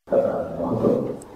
മഹത്വം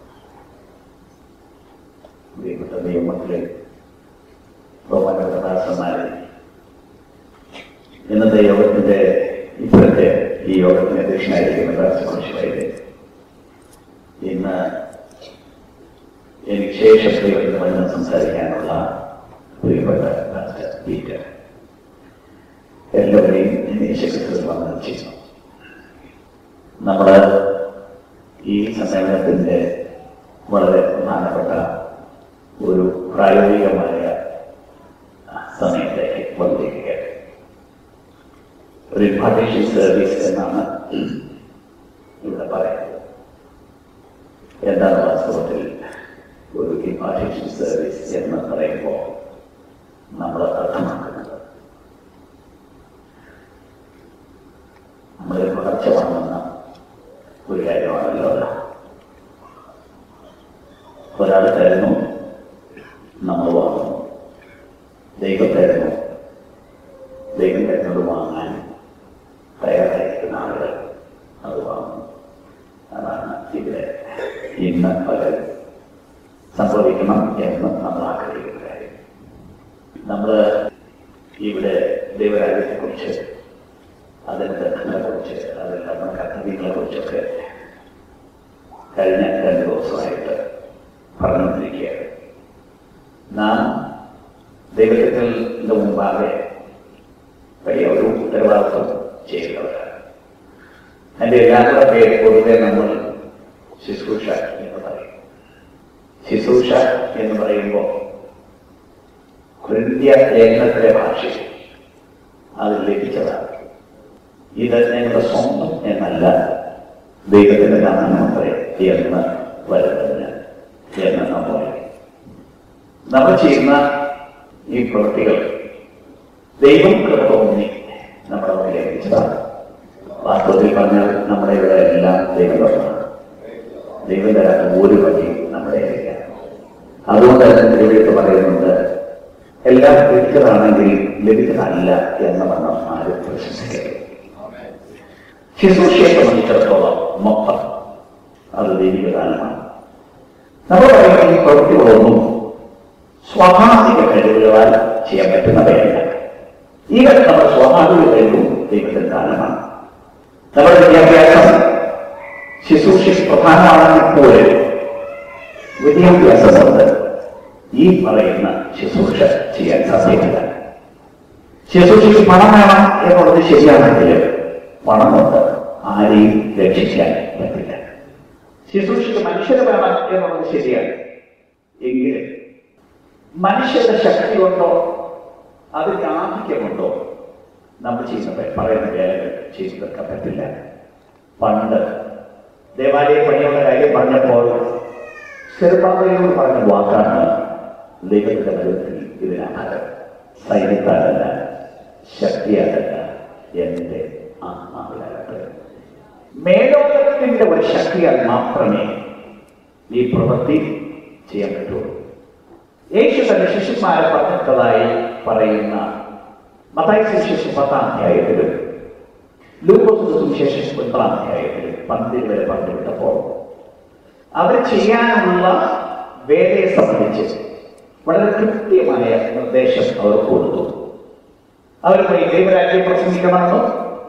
പ്രിയപ്പെട്ട ദൈവമക്കളെ ബഹുമാനപ്രദാസന്മാരെ ഇന്നത്തെ യോഗത്തിന്റെ ഇപ്പോഴത്തെ ഈ യോഗത്തിന് അധ്യക്ഷനായിരിക്കുന്ന ദാസകുറിച്ചായിട്ട് ഇന്ന് എനിക്ക് ശേഷം ദൈവത്തിന് വന്ന് സംസാരിക്കാനുള്ള പ്രിയപ്പെട്ട ഡാക്ടർ പീറ്റർ എല്ലാവരെയും യേശുക്രിസ്തു വന്ദനം ചെയ്യുന്നു നമ്മൾ ഈ സമ്മേളനത്തിന്റെ വളരെ പ്രധാനപ്പെട്ട ഒരു പ്രായോഗികമായ സമയത്തേക്ക് വന്നിരിക്കുകയാണ് ഒരു ഇൻഫർമേഷൻ സർവീസ് എന്നാണ് ഇവിടെ പറയുന്നത് എന്താണ് വാസ്തവത്തിൽ ഒരു ഇൻഫർമേഷൻ സർവീസ് എന്ന് പറയുമ്പോൾ നമ്മൾ അർത്ഥമാക്കുന്നത് നമ്മളെ വളർച്ച വന്നെന്ന ഒരു കാര്യമാണല്ലോ അത് ഒരാൾ തരുന്നു നമ്മൾ വാങ്ങുന്നു ദൈവം തരുന്നു ദൈവം തരുന്നത് വാങ്ങാൻ തയ്യാറായിരിക്കുന്ന ആളുകൾ അത് വാങ്ങുന്നു അതാണ് ഇവിടെ ഇന്ന് പകൽ സംഭവിക്കണം എന്ന് നമ്മൾ ആഗ്രഹിക്കുന്ന കാര്യം നമ്മൾ ഇവിടെ ദൈവരാജ്യത്തെക്കുറിച്ച് അതിൻ്റെ ബന്ധങ്ങളെക്കുറിച്ച് അതിൽ നമ്മുടെ കർത്തവ്യങ്ങളെക്കുറിച്ചൊക്കെ കഴിഞ്ഞ രണ്ട് ദിവസമായിട്ട് പറഞ്ഞുകൊണ്ടിരിക്കുകയാണ് നാം ദൈവത്തിന്റെ മുമ്പാകെ വലിയ ഒരു ഉത്തരവാദിത്വം ചെയ്യുന്നവരാണ് അതിൻ്റെ എല്ലാവരുടെ പേര് പൊതുവെ നമ്മൾ ശുശ്രൂഷ എന്ന് പറയും ശുശ്രൂഷ എന്ന് പറയുമ്പോൾ കൃത്യ ലേഖനത്തിലെ ഭാഷയിൽ അത് ലഭിച്ചതാണ് ഇത് ഞങ്ങളുടെ സ്വന്തം എന്നല്ല ദൈവത്തിന്റെ നാമമത്രേ എന്ന് വരുന്നതിന് എന്ന് നമ്മൾ നമ്മൾ ചെയ്യുന്ന ഈ പ്രവൃത്തികൾ ദൈവം കൃപ തോന്നി നമ്മുടെ മുന്നിൽ ലഭിച്ചതാണ് വാസ്തവത്തിൽ പറഞ്ഞാൽ നമ്മുടെ ഇവിടെ എല്ലാം ദൈവമാണ് ദൈവം തരാത്ത ഒരു വഴിയും നമ്മുടെ ഇല്ല അതുകൊണ്ട് തന്നെ ദൈവത്തെ പറയുന്നത് എല്ലാം ലഭിച്ചതാണെങ്കിൽ ലഭിച്ചതല്ല എന്ന വണ്ണം ആരും പ്രശംസിക്കരുത് ശുശ്രൂഷയെ സംബന്ധിച്ചിടത്തോളം മൊത്തം അത് ദൈവികദാനമാണ് നമ്മൾ പറയുന്ന ഈ പ്രവൃത്തികളൊന്നും സ്വാഭാവിക കഴിവുകളാൽ ചെയ്യാൻ പറ്റുന്നവയല്ല ഈ നമ്മുടെ സ്വാഭാവിക കഴിവും ദൈവത്തിന്റെ ദാനമാണ് നമ്മുടെ വിദ്യാഭ്യാസം ശുശ്രൂഷയ്ക്ക് പ്രധാനമാണെങ്കിൽ പോലും വിദ്യാഭ്യാസം കൊണ്ട് ഈ പറയുന്ന ശുശ്രൂഷ ചെയ്യാൻ സാധ്യമല്ല ശുശ്രൂഷയ്ക്ക് പണം വേണം എന്നുള്ളത് ശരിയാണെങ്കിലും പണം കൊണ്ട് ആരെയും രക്ഷിക്കാൻ പറ്റില്ല ശുശ്രൂഷയ്ക്ക് മനുഷ്യരെ വേണം എന്നുള്ളത് ശരിയാണ് എങ്കിലും മനുഷ്യരുടെ ശക്തി കൊണ്ടോ അതിന്റെ ആധിക്യം കൊണ്ടോ നമ്മൾ ചെയ്യുന്ന പറയുന്ന വേലകൾ ചെയ്തു തീർക്കാൻ പറ്റില്ല പണ്ട് ദേവാലയ പണിയുടെ കാര്യം പറഞ്ഞപ്പോൾ ചെറുപ്പാതയോട് പറഞ്ഞ വാക്കാണ് ദൈവത്തിന്റെ ബലത്തിൽ ഇതിനാധാരം സൈന്യത്താലല്ല ശക്തിയാലല്ല എന്റെ ആത്മാവിലാകട്ടെ മേലോകത്തിന്റെ ഒരു ശക്തിയാൽ മാത്രമേ ഈ പ്രവൃത്തി ചെയ്യാൻ പറ്റുള്ളൂ യേശു തന്റെ ശിഷ്യന്മാരെ പറഞ്ഞിട്ടതായി പറയുന്ന മതായി സുവിശേഷം പത്താം അധ്യായത്തിലും ലൂക്കോസിന്റെ സുവിശേഷം ഒൻപതാം അധ്യായത്തിലും പന്തിൽ വരെ പറഞ്ഞുവിട്ടപ്പോൾ അവർ ചെയ്യാനുള്ള വേലയെ സംബന്ധിച്ച് വളരെ കൃത്യമായ നിർദ്ദേശം അവർ കൊടുത്തു അവർ പോയി ദൈവരാജ്യം പ്രസംഗിക്കണമെന്നോ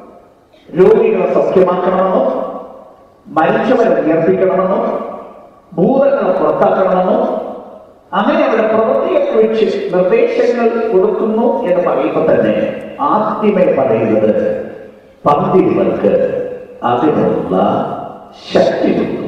രോഗികളെ സൗഖ്യമാക്കണമെന്നോ മരിച്ചവരെ ഉയർപ്പിക്കണമെന്നോ ഭൂതങ്ങളെ പുറത്താക്കണമെന്നോ അങ്ങനെ അവരുടെ പ്രവൃത്തിയെക്കുറിച്ച് നിർദ്ദേശങ്ങൾ കൊടുക്കുന്നു എന്ന് പറയുമ്പോൾ തന്നെ ആദ്യമേ പറയുന്നത് പന്തിരുവർക്ക് അതിനുള്ള ശക്തി കൊടുത്തു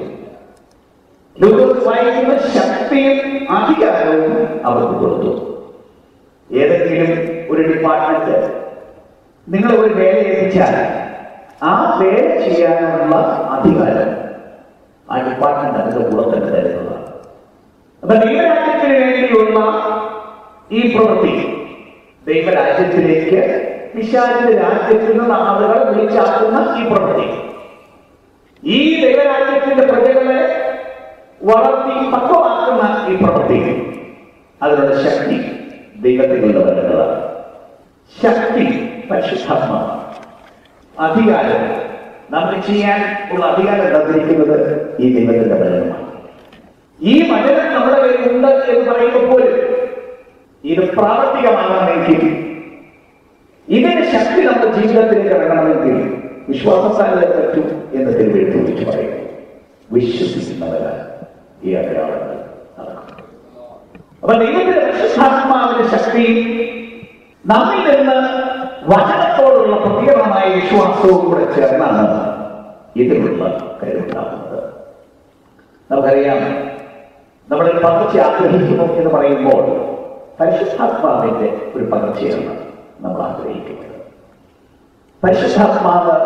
ലൂക്കോസ് വായിക്കുന്ന ശക്തിയും അധികാരവും അവർക്ക് കൊടുത്തു ഏതെങ്കിലും ഒരു ഡിപ്പാർട്ട്മെന്റ് നിങ്ങൾ ഒരു വേല ഏൽപ്പിച്ചാൽ ആ വേല ചെയ്യാനുള്ള അധികാരം ആ ഡിപ്പാർട്ട്മെന്റ് അതിന്റെ കൂടെ തന്നെ തരുന്നതാണ് അപ്പൊ ദൈവരാജ്യത്തിന് വേണ്ടിയുള്ള ഈ പ്രവൃത്തി ദൈവരാജ്യത്തിലേക്ക് വിശാലിന്റെ രാജ്യത്തിൽ നിന്ന് ആളുകൾ വിളിച്ചാക്കുന്ന ഈ പ്രവൃത്തി ഈ ദൈവരാജ്യത്തിന്റെ പ്രജകളെ വളർത്തി പക്വമാക്കുന്ന ഈ പ്രവൃത്തി അതിനുള്ള ശക്തി ദൈവത്തിൽ നിന്ന് വരുന്നതാണ് ശക്തി പരിശുദ്ധാത്മാവാണ് അധികാരം നമുക്ക് ചെയ്യാൻ ഉള്ള അധികാരം തന്നിരിക്കുന്നത് ഈ ദൈവത്തിന്റെ വചനമാണ് ഈ വചനം നമ്മുടെ കയ്യിൽ ഉണ്ട് എന്ന് പറയുമ്പോൾ പോലും ഇത് പ്രാവർത്തികമാകണമെങ്കിൽ ഇതിന്റെ ശക്തി നമ്മുടെ ജീവിതത്തിലേക്ക് ഇറങ്ങണമെങ്കിൽ വിശ്വാസത്താലേ പറ്റും എന്ന് തിരുവെഴുത്ത് വിളിച്ചു പറയുന്നു വിശ്വസിക്കുന്നവരാൽ ഈ അടയാളങ്ങൾ നടക്കും അപ്പൊ ദൈവത്തിന്റെ പരിശുദ്ധാത്മാവിന്റെ ശക്തി നമ്മിൽ നിന്ന് വചനത്തോടുള്ള പ്രത്യേകമായ വിശ്വാസവും കൂടെ ചേർന്നാണ് ഇതിനുള്ള കരുണ്ടാകുന്നത് നമുക്കറിയാം നമ്മളൊരു പകർച്ച ആഗ്രഹിക്കുന്നു എന്ന് പറയുമ്പോൾ പരിശുദ്ധാത്മാവിന്റെ ഒരു പകർച്ചയാണ് നമ്മൾ ആഗ്രഹിക്കുന്നത് പരിശുദ്ധാത്മാവ്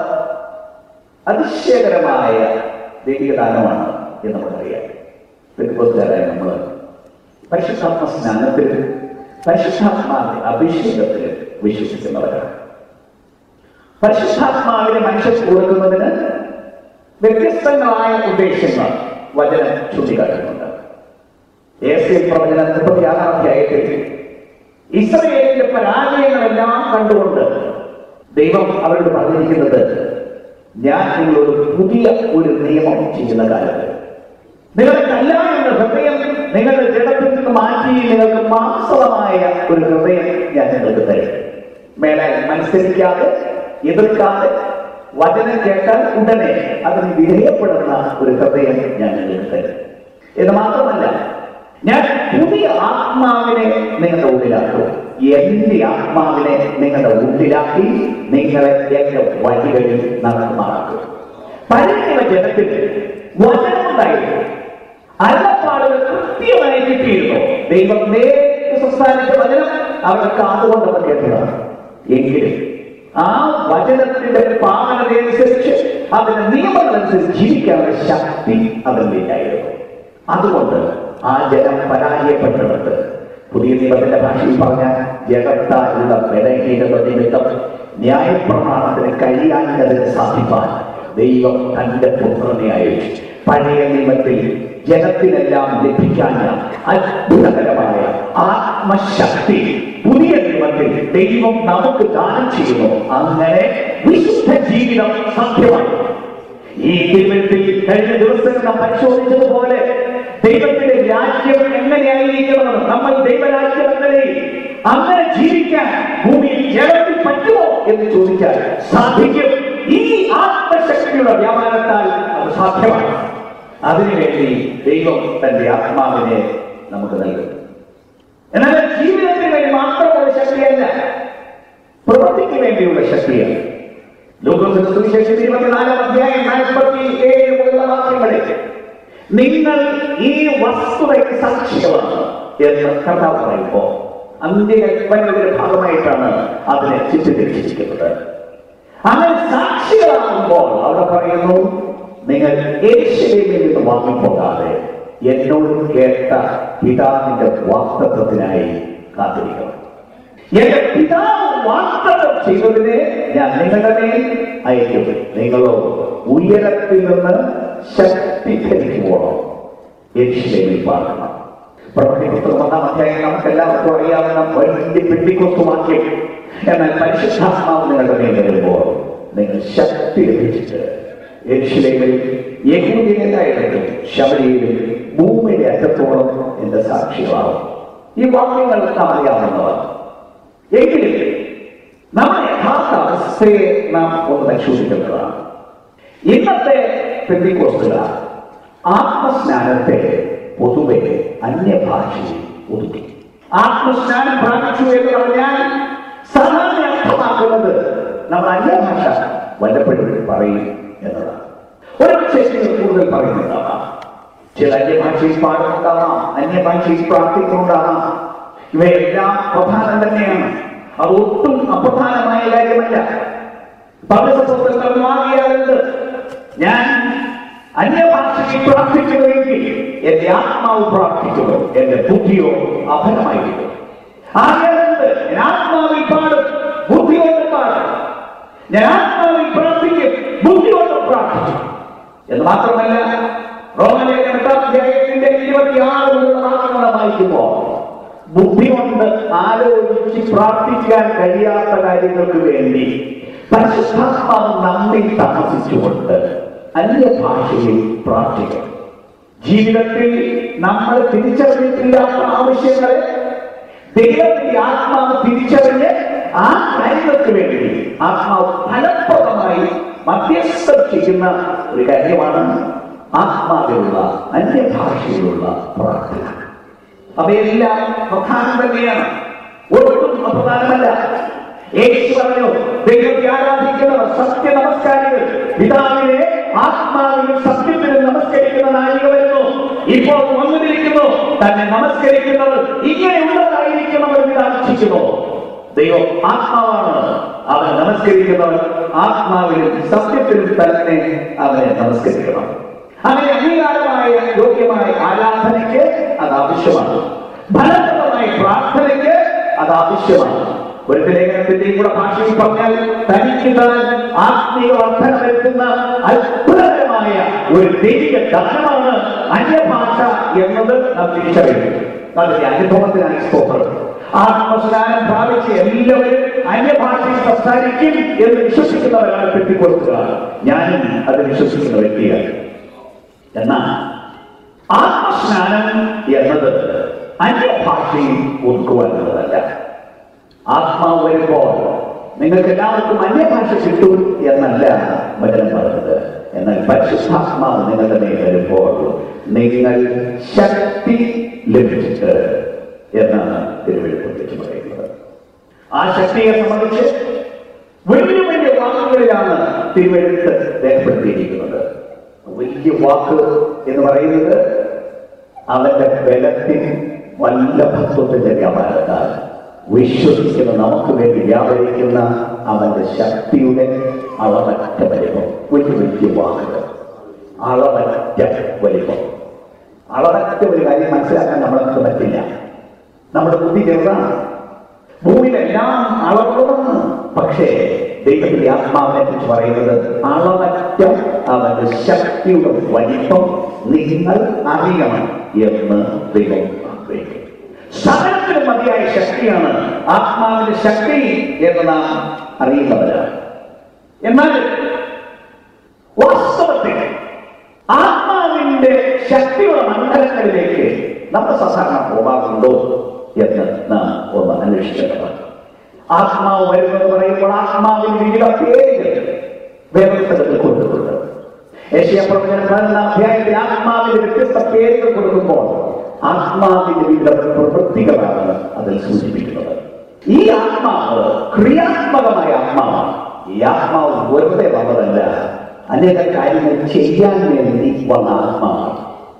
അതിശയകരമായ ദൈവികദാനമാണ് എന്ന് നമുക്കറിയാം പെരുപ്പുകാരായ നമ്മൾ പരിശുദ്ധാത്മ സ്നാനത്തിൽ പരിശുദ്ധാത്മാവിന്റെ അഭിഷേകത്തിൽ വിശ്വസിക്കുന്നവരാണ് പരിശുദ്ധാത്മാവിനെ മനുഷ്യൻ കൊടുക്കുന്നതിന് വ്യത്യസ്തങ്ങളായ ഉദ്ദേശങ്ങൾ വചനം ചൂണ്ടിക്കാട്ടുന്നുണ്ട് ഏസിയ പ്രവചന മുപ്പത്തിയാറാം അധ്യായത്തിൽ ഇസ്രയേലിന്റെ പരാജയങ്ങളെല്ലാം കണ്ടുകൊണ്ട് ദൈവം അവരോട് പറഞ്ഞിരിക്കുന്നത് ഞാൻ നിങ്ങളോട് പുതിയ ഒരു നിയമം ചെയ്യുന്ന കാലത്ത് നിങ്ങളുടെ കല്യാണങ്ങളുടെ ഹൃദയം നിങ്ങളുടെ ജഡത്തിൽ നിന്ന് മാറ്റി നിങ്ങൾക്ക് മാംസമായ ഒരു ഹൃദയം ഞാൻ നിങ്ങൾക്ക് തരും മേലാൽ മത്സരിക്കാതെ എതിർക്കാതെ വചനം കേട്ടാൽ ഉടനെ അതിന് വിധേയപ്പെടുന്ന ഒരു ഹൃദയം ഞാൻ നിങ്ങൾക്ക് തരും എന്ന് മാത്രമല്ല ഞാൻ പുതിയ ആത്മാവിനെ നിങ്ങളുടെ ഉള്ളിലാക്കും എന്റെ ആത്മാവിനെ നിങ്ങളുടെ ഉള്ളിലാക്കി നിങ്ങളെ എന്റെ വഴികളിൽ നടക്കുമാറാക്കും പഴയ ജനത്തിൽ വചനമുണ്ടായിരുന്നു അരുളപ്പാടുകൾ കൃത്യമായി കിട്ടിയിരുന്നു ദൈവം നേരിട്ട് സംസ്ഥാനിച്ച വചനം അവരുടെ കാതുകൊണ്ട് അവർ കേട്ടതാണ് എങ്കിലും ആ വചനത്തിന്റെ പാലനതയനുസരിച്ച് അതിന്റെ നിയമങ്ങളനുസരിച്ച് ജീവിക്കാനുള്ള ശക്തി അവരിലേക്കായിരുന്നു അതുകൊണ്ട് ആ ജനം പരാജയപ്പെട്ടിടത്ത് പുതിയ നിയമത്തിന്റെ ഭാഷയിൽ പറഞ്ഞാൽ ജഗത്താലുള്ള ബലഹീനത നിമിത്തം ന്യായപ്രമാണത്തിന് കഴിയാഞ്ഞതിന് സാധിപ്പാൻ ദൈവം തന്റെ പുത്രനെ അയച്ചു പഴയ നിയമത്തിൽ ജനത്തിനെല്ലാം ലഭിക്കാഞ്ഞ അത്ഭുതകരമായ ആത്മശക്തി പുതിയ നിയമത്തിൽ ദൈവം നമുക്ക് ദാനം ചെയ്യുന്നു അങ്ങനെ വിശുദ്ധ ജീവിതം സാധ്യമാണ് ഈ തിരുവനന്തപുരത്തിൽ കഴിഞ്ഞ ദിവസങ്ങൾ നാം പരിശോധിച്ചതുപോലെ ദൈവത്തിന്റെ രാജ്യം എങ്ങനെയായിരിക്കണമെന്ന് നമ്മൾ ദൈവരാജ്യം എങ്ങനെ അങ്ങനെ ജീവിക്കാൻ ഭൂമിയിൽ ജനത്തിൽ പറ്റുമോ എന്ന് ചോദിച്ചാൽ സാധിക്കും ഈ ആത്മശക്തിയുടെ വ്യാപാരത്താൽ അത് സാധ്യമാണ് അതിനുവേണ്ടി ദൈവം തന്റെ ആത്മാവിനെ നമുക്ക് നൽകും എന്നാൽ ജീവിതത്തിന് വേണ്ടി മാത്രമുള്ള ശക്തിയല്ല പ്രവൃത്തിക്ക് വേണ്ടിയുള്ള ശക്തിയാണ് ലോകത്തിന്റെ സുവിശേഷം ഇരുപത്തിനാലാം അധ്യായം നാൽപ്പത്തി ഏഴ് മുതലുള്ള വാക്യങ്ങളിൽ നിങ്ങൾ ഈ വസ്തുതയ്ക്ക് സാക്ഷികളാണ് എന്ന് കർത്താവ് പറയുമ്പോ അന്ത്യകൽപ്പനയുടെ ഭാഗമായിട്ടാണ് അതിനെ ചിത്രീകരിച്ചിരിക്കുന്നത് അങ്ങനെ സാക്ഷികളാകുമ്പോൾ അവിടെ പറയുന്നു നിങ്ങൾ യേശുവിൽ നിന്ന് വാങ്ങിപ്പോകാതെ എന്നോട് കേട്ട പിതാവിന്റെ വാക്തത്വത്തിനായി കാത്തിരിക്കണം എന്റെ പിതാവ് വാഗ്ദത്തം ചെയ്തതിനെ ഞാൻ നിങ്ങളുടെ മേൽ അയക്കും നിങ്ങളോ ഉയരത്തിൽ നിന്ന് ശക്തി ധരിക്കുവോളോ യക്ഷിലേമിൽ പാടണം പ്രവൃത്തി പുസ്തകം ഒന്നാം അധ്യായം നമുക്ക് എല്ലാവർക്കും അറിയാവുന്ന വലിയ പെട്ടിക്കൊത്തുവാക്യം എന്നാൽ പരിശുദ്ധാത്മാവ് നിങ്ങളുടെ മേൽ വരുമ്പോൾ നിങ്ങൾ ശക്തി ലഭിച്ചിട്ട് യക്ഷിലേമിൽ യഹൂദിനെല്ലായിടത്തും ശബരിയിലും ഭൂമിയുടെ അറ്റത്തോളം എന്റെ സാക്ഷികളാവും ഈ വാക്യങ്ങൾ നാം അറിയാവുന്നതാണ് എങ്കിലും നമ്മുടെ യഥാർത്ഥ അവസ്ഥയെ നാം ഒന്ന് പരിശോധിക്കേണ്ടതാണ് ഇന്നത്തെ പെന്തിക്കോസ്തുകാർ ആത്മസ്നാനത്തെ പൊതുവെ അന്യഭാഷയിൽ ഒതുക്കി ആത്മസ്നാനം പ്രാപിച്ചു എന്ന് പറഞ്ഞാൽ സാധാരണ അർത്ഥമാക്കുന്നത് നമ്മൾ അന്യഭാഷ വല്ലപ്പോഴും പറയും എന്നതാണ് ഒരു വിശേഷങ്ങൾ കൂടുതൽ പറയുന്നുണ്ടാവാം ചില അന്യഭാഷയിൽ പാടുന്നുണ്ടാവാം അന്യഭാഷയിൽ പ്രാർത്ഥിക്കുന്നുണ്ടാവാം ഇവയെല്ലാം പ്രധാനം തന്നെയാണ് അത് ഒട്ടും അപ്രധാനമായ കാര്യമല്ല പൗരസത്വത്തിൽ മാറിയാലുണ്ട് ഞാൻ അന്യഭാഷയിൽ പ്രാർത്ഥിക്കുന്നുവെങ്കിൽ എന്റെ ആത്മാവ് പ്രാർത്ഥിക്കുന്നു എന്റെ ബുദ്ധിയോ അഫലമായിരിക്കും ആകെയുണ്ട് ഞാൻ ആത്മാവിൽ പാടും ബുദ്ധിയോട് പാടും ഞാൻ ആത്മാവിൽ പ്രാർത്ഥിക്കും ബുദ്ധിയോട് പ്രാർത്ഥിക്കും എന്ന് മാത്രമല്ല റോമലേഖന എട്ടാം അധ്യായത്തിന്റെ ഇരുപത്തിയാറ് മുതലുള്ള വാക്യങ്ങൾ വായിക്കുമ്പോൾ ബുദ്ധി കൊണ്ട് ആലോചിച്ച് പ്രാർത്ഥിക്കാൻ കഴിയാത്ത കാര്യങ്ങൾക്ക് വേണ്ടി പരിശുദ്ധാത്മാവ് നമ്മിൽ താമസിച്ചുകൊണ്ട് അന്യഭാഷയിൽ പ്രാർത്ഥിക്കണം ജീവിതത്തിൽ നമ്മൾ തിരിച്ചറിഞ്ഞിട്ടില്ലാത്ത ആവശ്യങ്ങളെ ദൈവത്തിന്റെ ആത്മാവ് തിരിച്ചറിഞ്ഞ് ആ കാര്യങ്ങൾക്ക് വേണ്ടി ആത്മാവ് ഫലപ്രദമായി മധ്യസ്ഥം ചെയ്യുന്ന ഒരു കാര്യമാണ് ആത്മാവിലുള്ള അന്യഭാഷയിലുള്ള പ്രാർത്ഥന അവയെല്ലാം പ്രധാനം തന്നെയാണ് ഒട്ടും അപ്രധാനമല്ല യേശു പറഞ്ഞു ദൈവത്തെ ആരാധിക്കുന്നവർ സത്യ നമസ്കാരികൾ പിതാവിനെ ആത്മാവിനും സത്യത്തിനും നമസ്കരിക്കുന്ന നാഴിക വരുന്നു ഇപ്പോൾ വന്നിരിക്കുന്നു തന്നെ നമസ്കരിക്കുന്നവർ ഇങ്ങനെയുള്ളതായിരിക്കണമെന്ന് കാണിച്ചിരിക്കുന്നു ദൈവം ആത്മാവാണ് അവനെ നമസ്കരിക്കുന്നവർ ആത്മാവിലും സത്യത്തിലും തന്നെ അവനെ നമസ്കരിക്കണം അങ്ങനെ അംഗീകാരമായ യോഗ്യമായ ആരാധനയ്ക്ക് അത് ആവശ്യമാണ് ഫലപ്രദമായ പ്രാർത്ഥനയ്ക്ക് അത് ആവശ്യമാണ് ഒരു ലേഖനത്തിന്റെയും കൂടെ ഭാഷയിൽ പറഞ്ഞാൽ തനിക്ക് താൻ ആത്മീയ വർധന വരുത്തുന്ന അത്ഭുതകരമായ ഒരു ദൈവിക ദാനമാണ് അന്യഭാഷ എന്നത് നാം തിരിച്ചറിയുന്നു അതിന്റെ അനുഭവത്തിനായി സ്തോത്രം ആത്മസ്നാനം പ്രാപിച്ച് എല്ലാവരും അന്യഭാഷയിൽ സംസാരിക്കും എന്ന് വിശ്വസിക്കുന്നവരാണ് പെട്ടിക്കൊടുക്കുക ഞാനും അത് വിശ്വസിക്കുന്ന വ്യക്തിയാണ് എന്നാൽ ആത്മസ്നാനം എന്നത് അന്യഭാഷയിൽ ഒതുക്കുവാനുള്ളതല്ല ആത്മാവ് വരുമ്പോൾ നിങ്ങൾക്ക് എല്ലാവർക്കും അന്യഭാഷ കിട്ടും എന്നല്ല വചനം പറഞ്ഞത് എന്നാൽ പരിശുദ്ധാത്മാവ് നിങ്ങളുടെ മേൽ വരുമ്പോൾ നിങ്ങൾ ശക്തി ലഭിച്ചിട്ട് എന്നാണ് തിരുവെഴുപ്പ് വെച്ച് പറയുന്നത് ആ ശക്തിയെ സംബന്ധിച്ച് വലിയ വലിയ വാക്കുകളിലാണ് തിരുവെഴുത്ത് രേഖപ്പെടുത്തിയിരിക്കുന്നത് വലിയ വാക്ക് എന്ന് പറയുന്നത് അവന്റെ ബലത്തിന് വല്ലഭത്വത്തിന്റെ വ്യാപാരത്താൽ വിശ്വസിക്കുന്ന നമുക്ക് വേണ്ടി വ്യാപരിക്കുന്ന അവന്റെ ശക്തിയുടെ അളവറ്റ വലിപ്പം വലിയ വലിയ വാക്കുകൾ അളവറ്റ വലിപ്പം അളവറ്റ ഒരു കാര്യം മനസ്സിലാക്കാൻ നമ്മളെ പറ്റില്ല നമ്മുടെ ബുദ്ധി ചെറുതാണ് ഭൂമിയിലെല്ലാം അളവുള്ളതാണ് പക്ഷേ ദൈവത്തിന്റെ ആത്മാവിനെ കുറിച്ച് പറയുന്നത് അളവറ്റ അവന്റെ ശക്തിയുടെ വലിപ്പം നിങ്ങൾ അറിയണം എന്ന് ദൈവം ആഗ്രഹിക്കുന്നു സകലത്തിനും മതിയായ ശക്തിയാണ് ആത്മാവിന്റെ ശക്തി എന്ന് നാം അറിയുന്നവരാണ് എന്നാൽ വാസ്തവത്തിൽ ആത്മാവിന്റെ ശക്തിയുള്ള മണ്ഡലങ്ങളിലേക്ക് നമ്മൾ സാധാരണ പോകാറുണ്ടോ എന്ന് നാം ഒന്ന് അന്വേഷിക്കേണ്ടതാണ് ആത്മാവ് വരുന്നത് പറയുമ്പോൾ ആത്മാവിന് വിവിധ പേരുകൾ വേദപുസ്തകത്തിൽ കൊടുത്തിട്ടുണ്ട് ഏഷ്യ പ്രവചനം പതിനൊന്നാം അധ്യായത്തിൽ ആത്മാവിന് വ്യത്യസ്ത പേരുകൾ കൊടുക്കുമ്പോൾ ആത്മാവിന്റെ വിവിധ പ്രവൃത്തികളാണ് അതിൽ സൂചിപ്പിക്കുന്നത് ഈ ആത്മാവ് ക്രിയാത്മകമായ ആത്മാവാണ് ഈ ആത്മാവ് വെറുതെ വന്നതല്ല അനേക കാര്യങ്ങൾ ചെയ്യാൻ വേണ്ടി വന്ന ആത്മാവാണ്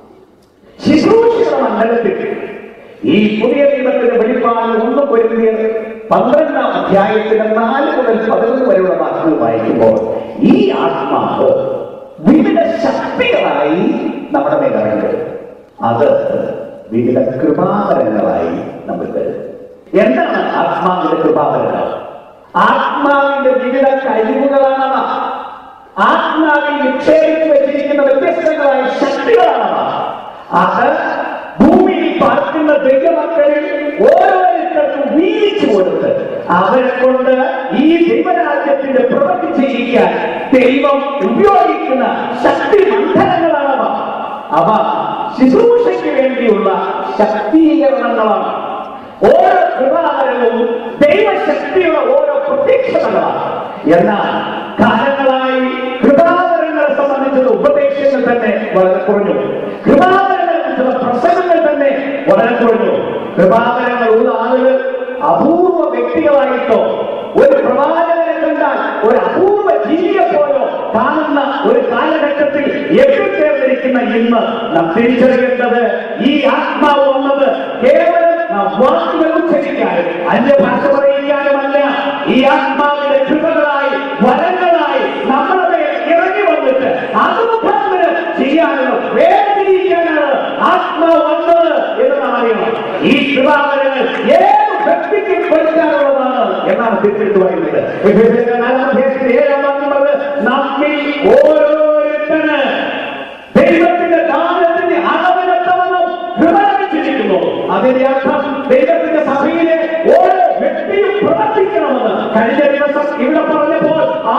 ശുശ്രൂഷയുടെ മണ്ഡലത്തിൽ ഈ പുതിയ നിയമത്തിന്റെ വെളിപ്പാട് ഒന്ന് പൊരുത്തിയ പന്ത്രണ്ടാം അധ്യായത്തിലെ നാല് മുതൽ പതിനൊന്ന് വരെയുള്ള വാക്കുകൾ വായിക്കുമ്പോൾ ഈ ആത്മാവ് വിവിധ ശക്തികളായി നമ്മുടെ മേൽ ഇറങ്ങുന്നത് അത് വിവിധ കൃപാവരങ്ങളായി നമ്മൾ കരുതും എന്താണ് ആത്മാവിന്റെ കൃപാവരങ്ങൾ ആത്മാവിന്റെ വിവിധ കഴിവുകളാണവ ആത്മാവിൽ നിക്ഷേപിച്ചു വെച്ചിരിക്കുന്ന വ്യത്യസ്തങ്ങളായ ശക്തികളാണവ അത് ഭൂമിയിൽ പാർക്കുന്ന ദൈവമക്കളിൽ ഓരോരുത്തർക്കും വീതിച്ചു കൊടുത്ത് അവരെ കൊണ്ട് ഈ ദൈവരാജ്യത്തിന്റെ പ്രവൃത്തി ചെയ്യിക്കാൻ ദൈവം ഉപയോഗിക്കുന്ന ശക്തി മണ്ഡലങ്ങളാണവ അവ ശുശ്രൂഷയ്ക്ക് വേണ്ടിയുള്ള ശക്തീകരണങ്ങളാണ് ഓരോ കൃപാവരവും ദൈവശക്തിയുടെ ഓരോ പ്രത്യക്ഷതകളാണ് എന്നാൽ കാലങ്ങളായി കൃപാവരങ്ങളെ സംബന്ധിച്ചുള്ള ഉപദേശങ്ങൾ തന്നെ വളരെ കുറഞ്ഞു കൃപാവരങ്ങളെ കുറിച്ചുള്ള പ്രസംഗങ്ങൾ തന്നെ വളരെ കുറഞ്ഞു കൃപാവരങ്ങൾ ഉള്ള ആളുകൾ അപൂർവ വ്യക്തികളായിട്ടോ ഒരു പ്രവാചകനെ കണ്ടാൽ ഒരു അപൂർവ ജീവിയെ പോലോ കാണുന്ന ഒരു കാലഘട്ടത്തിൽ എത്തിച്ചേർന്നിരിക്കുന്ന ഇന്ന് നാം തിരിച്ചറിയേണ്ടത് ഈ ആത്മാവ് വന്നത് കേവലം നാം വാക്കുകൾ ഉച്ചരിക്കാനും അന്യഭാഷ പറയിക്കാനുമല്ല ഈ ആത്മാവിന്റെ കൃപകളായി വരങ്ങളായി നമ്മുടെ മേൽ ഇറങ്ങി വന്നിട്ട് അത് മുഖാന്തരം ചെയ്യാനുള്ള വേദനിക്കാനാണ് ആത്മാവ് വന്നത് എന്ന് നാം അറിയണം ഈ കൃപാവരങ്ങൾ ഏത് വ്യക്തിക്ക് കൊടുക്കാനുള്ളതാണ് എന്നാണ് തിരിച്ചെടുത്ത് പറയുന്നത് എഫേസ്യരുടെ നാലാം അധ്യായത്തിന്റെ ഏഴാം വാക്യം പറഞ്ഞത് നമ്മിൽ ഓരോരുത്തന് ദൈവത്തിന്റെ ദാനത്തിന്റെ അളവിനെത്തവണ്ണം കൃപ ലഭിച്ചിരിക്കുന്നു അതിന്റെ അർത്ഥം ദൈവത്തിന്റെ സഭയിലെ ഓരോ വ്യക്തിയും പ്രവർത്തിക്കണമെന്ന് കഴിഞ്ഞ ദിവസം ഇവിടെ പറഞ്ഞപ്പോൾ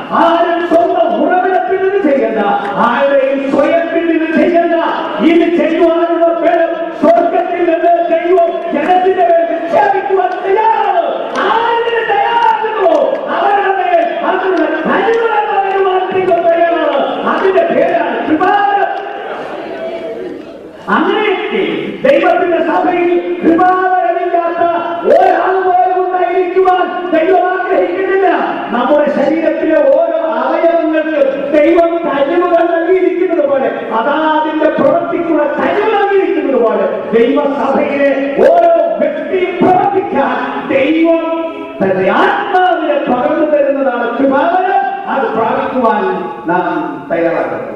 ആരും സ്വന്തം ഉറവിടത്തിൽ നിന്ന് ചെയ്യണ്ട ആരുടെയും സ്വയത്തിൽ നിന്ന് ചെയ്യണ്ട ഇത് ചെയ്യുവാനുള്ള ബലം സ്വർഗത്തിൽ നിന്ന് ദൈവം ജനത്തിന്റെ മേൽ നിക്ഷേപിക്കുവാൻ തയ്യാറാണ് ആരിന് തയ്യാറാകുന്നു അവരുടെ മേൽ അതിനുള്ള കഴിവുകൾ പകരുവാൻ ദൈവം തയ്യാറാണ് അതിന്റെ പേരാണ് കൃപാരം അങ്ങനെയൊക്കെ ദൈവത്തിന്റെ സഭയിൽ കൃപാവരമില്ലാത്ത ഒരാൾ പോലും ഉണ്ടായിരിക്കുവാൻ ദൈവം ആഗ്രഹിക്കുന്നില്ല നമ്മുടെ ശരീരത്തിലെ ഓരോ അവയവങ്ങൾക്ക് ദൈവം കഴിവുകൾ നൽകിയിരിക്കുന്നത് പോലെ അതാതിന്റെ പ്രവർത്തിക്കുള്ള കഴിവ് നൽകിയിരിക്കുന്നത് പോലെ ദൈവസഭയിലെ ഓരോ വ്യക്തിയും പ്രവർത്തിക്കാൻ ദൈവം തന്റെ ആത്മാവിനെ പകർന്നു തരുന്നതാണ് കൃപാവരം അത് പ്രാപിക്കുവാൻ നാം തയ്യാറാക്കുന്നത്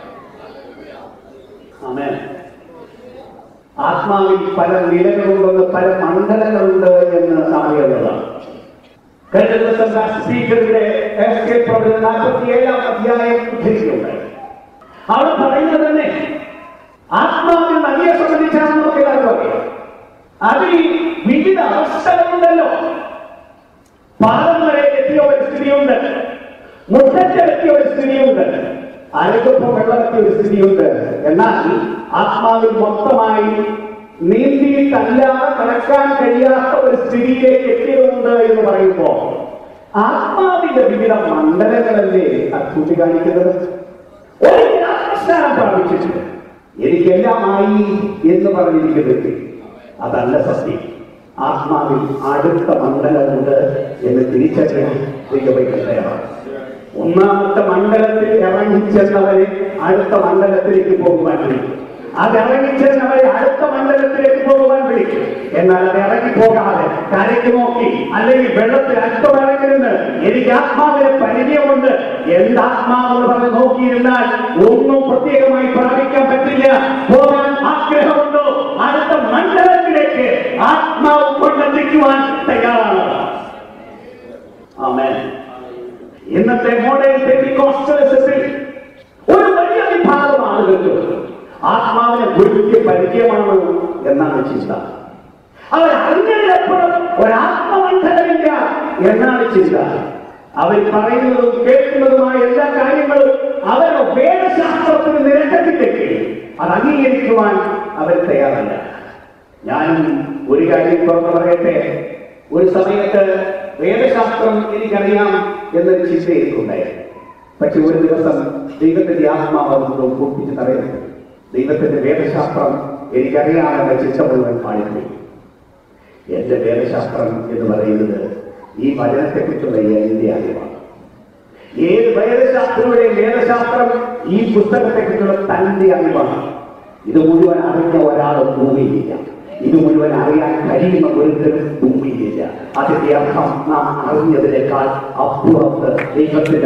ആമേൻ ആത്മാവിൽ പല നിലകളുണ്ടെന്ന് പല മണ്ഡലങ്ങളുണ്ട് എന്ന് നാം അറിയുന്നതാണ് കഴിഞ്ഞ ദിവസം സ്പീക്കറിന്റെ എസ്കേപ്പ് പ്രവചനം നാൽപ്പത്തിയേഴാം അധ്യായം ഉദ്ധരിക്കുകയുണ്ടായി അവിടെ പറയുന്നത് തന്നെ ആത്മാവിൽ നദിയെ സംബന്ധിച്ചാണ് നമുക്ക് എല്ലാവരും അറിയാം അതിൽ വിവിധ അവസ്ഥകളുണ്ടല്ലോ പാദം വരെ എത്തിയ ഒരു സ്ഥിതിയുണ്ട് മുട്ടച്ചെത്തിയ ഒരു സ്ഥിതിയുണ്ട് അരക്കൊപ്പം വെള്ളമെത്തിയ ഒരു സ്ഥിതിയുണ്ട് എന്നാൽ ആത്മാവിൽ മൊത്തമായി നീന്തിയിട്ടല്ലാതെ കടക്കാൻ കഴിയാത്ത ഒരു സ്ഥിതിയിലേക്ക് എത്തിയതുണ്ട് എന്ന് പറയുമ്പോൾ ആത്മാവിന്റെ വിവിധ മണ്ഡലങ്ങളല്ലേ അത് ചൂണ്ടിക്കാണിക്കുന്നത് ഒരു ആത്മസ്നാനം പ്രാപിച്ചിട്ടുണ്ട് എനിക്കെല്ലാമായി എന്ന് പറഞ്ഞിരിക്കുന്നത് അതല്ല സത്യം ആത്മാവിൽ അടുത്ത മണ്ഡലമുണ്ട് എന്ന് തിരിച്ചറിയാൻ ദൈവവൈകല്യമാണ് ഒന്നാമത്തെ മണ്ഡലത്തിൽ ഇറങ്ങിച്ചെന്നവരെ അടുത്ത മണ്ഡലത്തിലേക്ക് പോകുവാൻ വിളിക്കും അത് ഇറങ്ങിച്ചെന്നവരെ അടുത്ത മണ്ഡലത്തിലേക്ക് പോകുവാൻ വിളിക്കും എന്നാൽ അത് ഇറങ്ങി പോകാതെ കരയ്ക്ക് നോക്കി അല്ലെങ്കിൽ വെള്ളത്തിൽ അല്പം ഇറങ്ങിരുന്ന് എനിക്ക് ആത്മാവിനെ പരിചയമുണ്ട് എന്ത് ആത്മാവെന്ന് പറഞ്ഞ് നോക്കിയിരുന്നാൽ ഒന്നും പ്രത്യേകമായി പ്രാപിക്കാൻ പറ്റില്ല പോകാൻ ആഗ്രഹമുണ്ടോ അടുത്ത മണ്ഡലത്തിലേക്ക് ആത്മാവ് കൊണ്ടെത്തിക്കുവാൻ തയ്യാറാണ് ആമേൻ ഇന്നത്തെ മോഡേൺ പെന്റിക്കോസ്റ്റലിസത്തിൽ ഒരു വലിയ വിഭാഗം ആളുകൾക്ക് ആത്മാവിനെ വലിയ പരിചയമാണ് എന്നാണ് ചിന്ത അവർ അറിഞ്ഞതിനപ്പുറം ഒരാത്മമണ്ഡലമില്ല എന്നാണ് ചിന്ത അവർ പറയുന്നതും കേൾക്കുന്നതുമായ എല്ലാ കാര്യങ്ങളും അവരുടെ വേദശാസ്ത്രത്തിന് നിരക്കത്തിലേക്ക് അത് അംഗീകരിക്കുവാൻ അവർ തയ്യാറല്ല ഞാനും ഒരു കാര്യം തുറന്നു പറയട്ടെ ഒരു സമയത്ത് വേദശാസ്ത്രം എനിക്കറിയാം എന്നൊരു ചിന്ത എനിക്കുണ്ടായിരുന്നു പക്ഷെ ഒരു ദിവസം ദൈവത്തിന്റെ ആത്മാവ് അതുകൊണ്ട് ഒപ്പിച്ച് തടയുന്നു ദൈവത്തിന്റെ വേദശാസ്ത്രം എനിക്കറിയാമെന്ന ചിന്ത മുഴുവൻ പാടിപ്പോയി എന്റെ വേദശാസ്ത്രം എന്ന് പറയുന്നത് ഈ വചനത്തെക്കുറിച്ചുള്ള എന്റെ അറിവാണ് ഏത് വേദശാസ്ത്രങ്ങളുടെയും വേദശാസ്ത്രം ഈ പുസ്തകത്തെക്കുറിച്ചുള്ള തന്റെ അറിവാണ് ഇത് മുഴുവൻ അറിഞ്ഞ ഒരാളും ഭൂമിയിലില്ല ഇത് മുഴുവൻ അറിയാൻ കഴിയുന്ന ഒരുത്തരും ഭൂമിയിലില്ല അതിന്റെ അർത്ഥം നാം അറിഞ്ഞതിനേക്കാൾ അപ്പുറത്ത് ദൈവത്തിന്റെ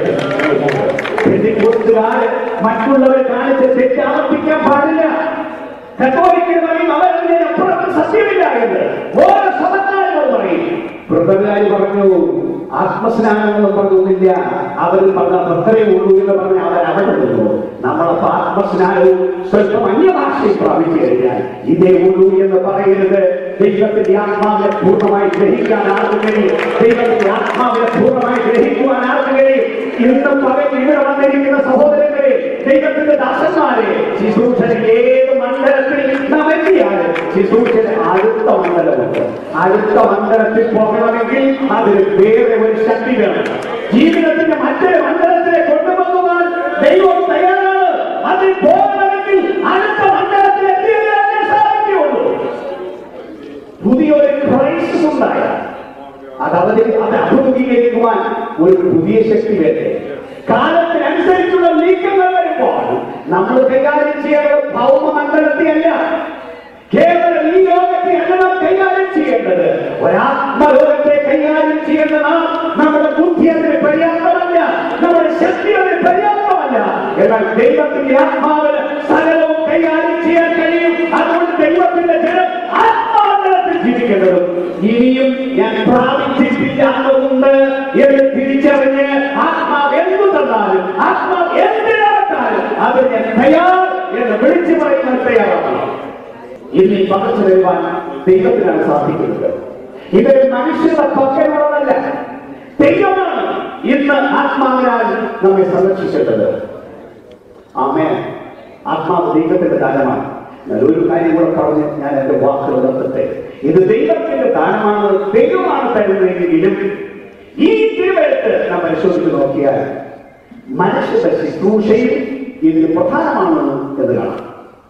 മറ്റൊരുകാര് മറ്റുള്ളവരെ കാണിച്ച് തെറ്റാവർത്തിക്കാൻ പാടില്ല കത്തോലിക്കൽ പറയും അവരതിനെ അപ്പുറത്ത് സത്യമില്ല എന്ന് ഓരോ സമക്കാരും പറയും വൃദ്ധകാരി പറഞ്ഞു ആത്മസ്നാനമൊന്നും പറഞ്ഞൊന്നുമില്ല അവർ പറഞ്ഞ അത്രേ ഉള്ളൂ എന്ന് പറഞ്ഞ് അവർ അവിടെ നിന്നു നമ്മളപ്പോ ആത്മസ്നാനവും സ്വല്പം അന്യഭാഷയിൽ പ്രാപിച്ചു കഴിഞ്ഞാൽ ഇതേ ഉള്ളൂ എന്ന് പറയരുത് ദൈവത്തിന്റെ ആത്മാവിനെ പൂർണ്ണമായി ഗ്രഹിക്കാൻ ആർക്കും കഴിയും ദൈവത്തിന്റെ ആത്മാവിനെ പൂർണ്ണമായി ഗ്രഹിക്കുവാൻ ആർക്കും കഴിയും ഇന്നും പകൽ ഇവിടെ വന്നിരിക്കുന്ന സഹോദരങ്ങളെ ദൈവത്തിന്റെ ദാസന്മാരെ ശിശൂഷന് ഏത് മണ്ഡലത്തിൽ നാം എത്തിയാലും ശിശൂഷന് അടുത്ത മണ്ഡലമുണ്ട് അടുത്ത മണ്ഡലത്തിൽ പോകണമെങ്കിൽ അതിന് വേറെ ഒരു ശക്തി വേണം ജീവിതത്തിന്റെ മറ്റൊരു മണ്ഡലത്തിലെ കൊണ്ടുപോകുവാൻ ദൈവം തയ്യാറാണ് അതിൽ പോകണമെങ്കിൽ അടുത്ത മണ്ഡലത്തിൽ എത്തിയാലേ സാധിക്കുകയുള്ളൂ പുതിയൊരു ക്രൈസ്റ്റ് ഉണ്ടായ അത് അവരെ അത് അഭിമുഖീകരിക്കുവാൻ ഒരു പുതിയ ശക്തി വേണ്ടേ കാലത്തിനനുസരിച്ചുള്ള നീക്കങ്ങൾ വരുമ്പോൾ നമ്മൾ കൈകാര്യം ചെയ്യേണ്ടത് ഭൗമ മണ്ഡലത്തെയല്ല കേവലം ഈ ലോകത്തെ അല്ല നാം കൈകാര്യം ചെയ്യേണ്ടത് ഒരാത്മലോകത്തെ കൈകാര്യം ചെയ്യേണ്ട നാം നമ്മുടെ ബുദ്ധി അതിന് പര്യാപ്തമല്ല നമ്മുടെ ശക്തി അതിന് പര്യാപ്തമല്ല എന്നാൽ ദൈവത്തിന്റെ ആത്മാവിന് സകലവും കൈകാര്യം ചെയ്യാൻ കഴിയും അതുകൊണ്ട് ദൈവത്തിന്റെ ജനം ആത്മാമണ്ഡലത്തിൽ ജീവിക്കേണ്ടതും ഇനിയും ഞാൻ പ്രാപിച്ചിട്ടില്ലാത്തതുണ്ട് എന്ന് തിരിച്ചറിഞ്ഞ് ആത്മാവ് എന്തു തന്നാലും ആത്മാവ് എന്തിനാത്താലും അത് ഞാൻ തയ്യാർ എന്ന് വിളിച്ചു പറയുന്നത് തയ്യാറാണ് ഇന്ന് ഈ പകച്ചു വരുവാൻ ദൈവത്തിനാണ് സാധിക്കുന്നത് ഇതൊരു മനുഷ്യരുടെ പക്കലുള്ളതല്ല ദൈവമാണ് ഇന്ന് ആ ആത്മാവിനാൽ നമ്മെ സംരക്ഷിച്ചിട്ടത് ആമേ ആത്മാവ് ദൈവത്തിന്റെ ദാനമാണ് എന്നാൽ ഒരു കാര്യം കൂടെ പറഞ്ഞ് ഞാൻ എന്റെ വാക്കുകൾ നിർത്തട്ടെ ഇത് ദൈവത്തിന്റെ ദാനമാണ് ദൈവമാണ് തരുന്നതെങ്കിലും ഈ തിരുവഴുത്ത് നാം പരിശോധിച്ച് നോക്കിയാൽ മനുഷ്യന്റെ ശുശ്രൂഷയിൽ ഇതിന് പ്രധാനമാണ് എന്ന് കാണാം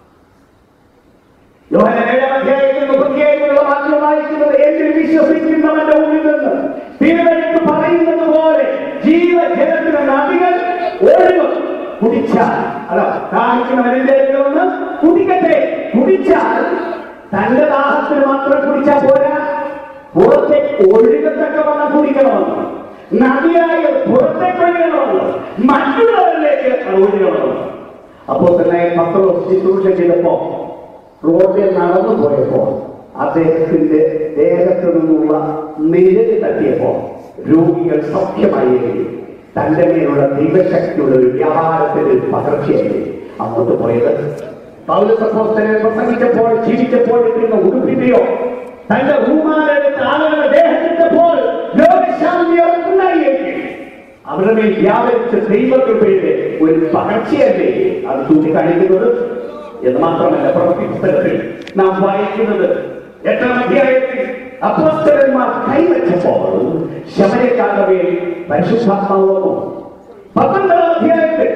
യോഹന്നാൻ ഏഴാം അധ്യായത്തിൽ മുപ്പത്തിയേഴിലുള്ള വാക്യം വായിക്കുന്നത് എന്നിൽ വിശ്വസിക്കുന്നവന്റെ ഉള്ളിൽ നിന്ന് തിരുവഴുത്ത് പറയുന്നത് പോലെ ജീവജലത്തിന് നദികൾ ഒഴുകും കുടിച്ചാൽ അല്ല കാണിക്കുന്നവന്റെ ഒന്ന് കുടിക്കട്ടെ കുടിച്ചാൽ തന്റെ ദാഹത്തിന് മാത്രം കുടിച്ചാൽ പോരാ പുറത്തേക്ക് ഒഴുകത്തക്കവണ്ണം കുടിക്കണമെന്ന് നദിയായ പുറത്തേക്ക് ഒഴുകണമെന്ന് മറ്റുള്ളവരിലേക്ക് അത് ഒഴുകണമെന്ന് അപ്പോൾ തന്നെ പത്ര ശുശ്രൂഷ ചെയ്തപ്പോ റോഡിൽ നടന്നു പോയപ്പോ അദ്ദേഹത്തിന്റെ ദേഹത്തു നിന്നുള്ള നിഴല് തട്ടിയപ്പോ രോഗികൾ സൗഖ്യമായി തന്റെ മേലുള്ള ദൈവശക്തിയുള്ള ഒരു വ്യാപാരത്തിന് പകർച്ചയായി അങ്ങോട്ട് പോയത് പൗരസപ്പോസ്തനെ പ്രസംഗിച്ചപ്പോൾ ജീവിച്ചപ്പോൾ ഇട്ടിരുന്ന ഉടുപ്പിന്റെയോ തന്റെ റൂമാലെടുത്ത് ആളുകളുടെ ദേഹത്തിട്ടപ്പോൾ രോഗശാന്തി അവർക്കുണ്ടായിരിക്കും അവരുടെ മേൽ വ്യാപരിച്ച ദൈവകൃപയുടെ ഒരു പകർച്ചയല്ലേ അത് ചൂണ്ടിക്കാണിക്കുന്നത് എന്ന് മാത്രമല്ല പ്രവൃത്തി പുസ്തകത്തിൽ നാം വായിക്കുന്നത് എട്ടാം അധ്യായത്തിൽ അപ്പോസ്തലന്മാർ കൈവച്ചപ്പോൾ ശമനക്കാരുടെ മേൽ പരിശുദ്ധാത്മാവ് വന്നു പത്തൊൻപതാം അധ്യായത്തിൽ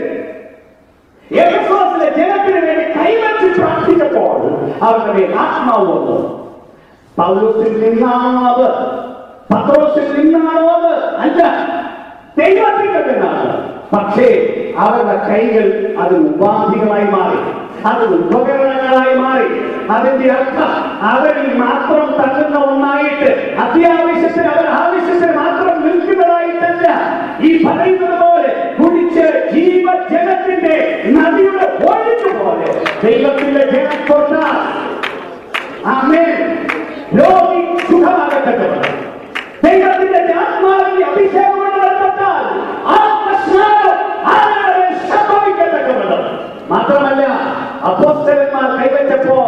എഫെസോസിലെ ജനത്തിന് വേണ്ടി കൈവച്ച് പ്രാർത്ഥിച്ചപ്പോൾ അവരുടെ മേൽ ആത്മാവ് വന്നു പൗലോസിൽ നിന്നാണോ അത് പത്രോസിൽ നിന്നാണോ അത് അല്ല ദൈവത്തിൽ നിന്നാണ് പക്ഷേ അവരുടെ കൈകൾ അത് ഉപാധികളായി മാറി അത് ഉപകരണങ്ങളായി മാറി അതിന്റെ അർത്ഥം അവരിൽ മാത്രം തങ്ങുന്ന ഒന്നായിട്ട് അത്യാവശ്യത്തിന് അവർ ആവശ്യത്തിന് മാത്രം നിൽക്കുന്നതായിട്ടല്ല ഈ പറയുന്നത് പോലെ കുടിച്ച് ജീവജലത്തിന്റെ നദിയുടെ ഒഴുക്ക് പോലെ ദൈവത്തിന്റെ ജനം കൊണ്ടാൽ ആമേൻ രോഗി സുഖമാകത്തക്കവണ്ണം ദൈവത്തിന്റെ ആത്മാവിന്റെ അഭിഷേകം കൊണ്ട് ബന്ധപ്പെട്ടാൽ ആത്മസ്നാനം ആരാധന സംഭവിക്കത്തക്കവണ്ണം മാത്രമല്ല അപ്പോസ്തലന്മാർ കൈവച്ചപ്പോൾ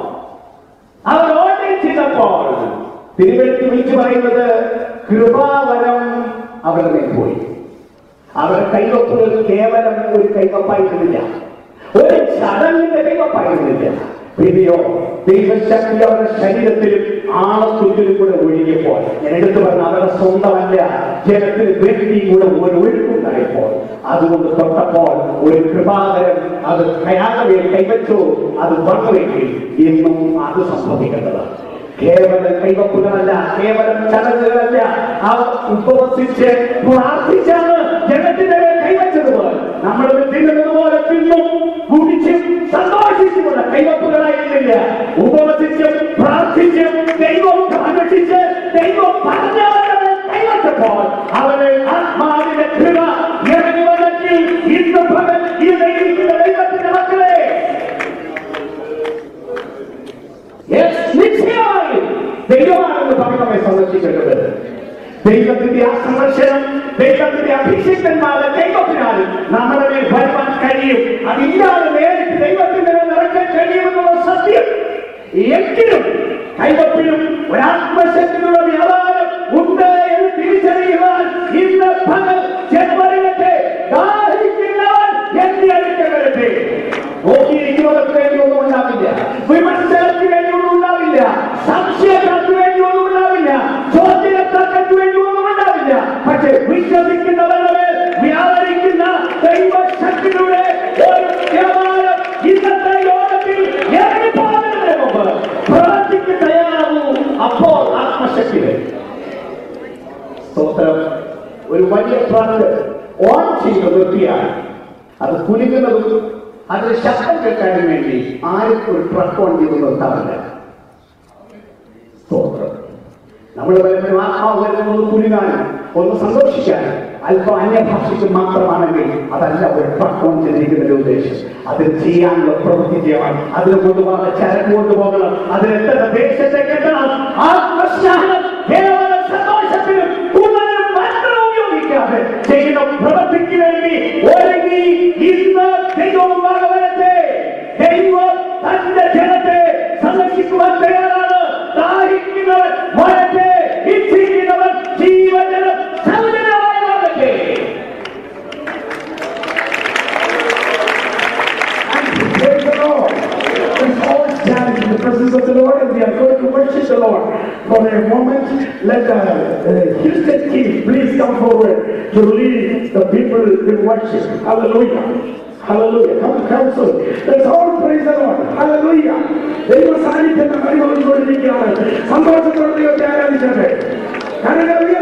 അവർ ഓർഡർ ചെയ്തപ്പോൾ തിരുവഴുത്തി വിളിച്ചു പറയുന്നത് കൃപാവരം അവരുടെ മേൽ പോയി അവരുടെ കൈവപ്പുകൾ കേവലം ഒരു കൈവപ്പായിരുന്നില്ല ഒരു ചടങ്ങിന്റെ കൈവപ്പായിരുന്നില്ല പിന്നെയോ ദൈവശക്തി അവരുടെ ശരീരത്തിലും ആളത്തുള്ളിലും കൂടെ ഒഴുകിയപ്പോൾ ഞാൻ എടുത്തു പറഞ്ഞ അവരുടെ സ്വന്തമല്ല ജനത്തിന് വേണ്ടി കൂടെ ഒരു ഒഴുക്കുണ്ടായപ്പോൾ അതുകൊണ്ട് തൊട്ടപ്പോൾ ഒരു കൃപാകരം അത് കയാകവേ കൈവച്ചു അത് വന്നുവെങ്കിൽ എന്നും അത് സംഭവിക്കേണ്ടതാണ് കേവലം കൈവപ്പുകളല്ല കേവലം ചടങ്ങുകളല്ല അവർ ഉപവസിച്ച് പ്രാർത്ഥിച്ചാണ് ജനത്തിന്റെ മേൽ കൈവച്ചതുപോലെ നമ്മൾ തിന്നുന്നത് പോലെ തിന്നും കുടിച്ചും സന്തോഷിച്ചുമുള്ള കൈവപ്പുകളായിരുന്നില്ല ഉപവസിച്ചും പ്രാർത്ഥിച്ചും ദൈവം അന്വേഷിച്ച് ദൈവം പറഞ്ഞവരുടെ മേൽ കൈവച്ചപ്പോൾ അവരെ ആത്മാവിന്റെ കൃപ ഇറങ്ങി വന്നെങ്കിൽ ഇന്ന് പകൽ ഇരിക്കുന്ന ദൈവത്തിന്റെ മക്കളെ Yes, നിശ്ചയമായും ദൈവമാണെന്ന് പറഞ്ഞ് നമ്മെ സന്ദർശിക്കേണ്ടത് ദൈവത്തിന്റെ ആ സന്ദർശനം ദൈവത്തിന്റെ അഭിഷിക്തന്മാരുടെ ദൈവത്തിനാൽ നമ്മുടെ മേൽ വരുവാൻ കഴിയും അതില്ലാതെ നേരിട്ട് ദൈവത്തിന്റെ മേൽ നിറയ്ക്കാൻ കഴിയുമെന്നുള്ള സത്യം എങ്കിലും കൈവപ്പിലും ഒരാത്മശക്തിയുള്ള വ്യാപാരം ഉണ്ട് എന്ന് തിരിച്ചറിയുവാൻ ഇന്ന് പകൽ ജന്മറിയട്ടെ ദാഹിക്കുന്നവൻ എന്റെ അടുക്കൽ വരട്ടെ നോക്കിയിരിക്കുന്നവർക്ക് വേണ്ടിയൊന്നും ഉണ്ടാവില്ല വിമർശനത്തിന് വേണ്ടിയൊന്നും ഉണ്ടാവില്ല സംശയക്കാർക്ക് വേണ്ടിയൊന്നും ഉണ്ടാവില്ല ചോദ്യക്കാർക്ക് വേണ്ടിയൊന്നും ഉണ്ടാവില്ല പക്ഷെ വിശ്വസിക്കുന്നവരുടെ മേൽ വ്യാപരിക്കുന്ന ദൈവശക്തിയുടെ ഒരു വ്യാപാരം ഇന്നത്തെ യോഗത്തിൽ ഇറങ്ങിപ്പോകുന്നതിന് മുമ്പ് പ്രവർത്തിക്ക് തയ്യാറാവൂ അപ്പോൾ ആത്മശക്തി വരും സ്തോത്രം ഒരു വലിയ ട്രക്ക് ഓൺ ചെയ്ത് നിർത്തിയാൽ അത് കുലുങ്ങുന്നതും അതിന് ശബ്ദം കേൾക്കാനും വേണ്ടി ആരും ഒരു ട്രക്ക് ഓൺ ചെയ്ത് നിർത്താറില്ല സ്തോത്രം നമ്മൾ പലപ്പോഴും ആത്മാവ് വരുന്നത് ഒന്ന് കുലുങ്ങാനും ഒന്ന് സന്തോഷിക്കാനും അല്പം അന്യഭാഷയ്ക്ക് മാത്രമാണെങ്കിൽ അതല്ല ഒരു ട്രക്ക് ഓൺ ചെയ്തിരിക്കുന്ന ഒരു ഉദ്ദേശം അതിന് ചെയ്യാനുള്ള പ്രവൃത്തി ചെയ്യണം അതിന് കൊണ്ടുപോകണം ചരക്ക് കൊണ്ടുപോകണം അതിന് എത്തേണ്ട ദേശത്തേക്ക് എത്തണം ആത്മസ്നാനം കേവലം സന്തോഷത്തിനും കൂടുതലും മാത്രം ഉപയോഗിക്കാതെ ചെയ്യുന്ന പ്രവൃത്തിക്ക് വേണ്ടി ഒരുങ്ങി ഇന്ന് ദൈവം വരട്ടെ ദൈവം തന്റെ ജനത്തെ സന്ദർശിക്കുവാൻ തയ്യാറാണ് ദാഹിക്കുന്നവൻ വരട്ടെ ഇച്ഛിക്കുന്നവൻ ജീവജലം സൗജന്യമായി വരട്ടെ going to worship the Lord. For a moment, let uh, uh, Houston King please come forward to lead the people in worship. Hallelujah. Hallelujah. Come, council. Let's all praise the Lord. Hallelujah. ദൈവ സാന്നിധ്യം അനുഭവിച്ചുകൊണ്ടിരിക്കുകയാണ് സന്തോഷത്തോടെ ദൈവത്തെ ആരാധിച്ചത് കരങ്ങൾ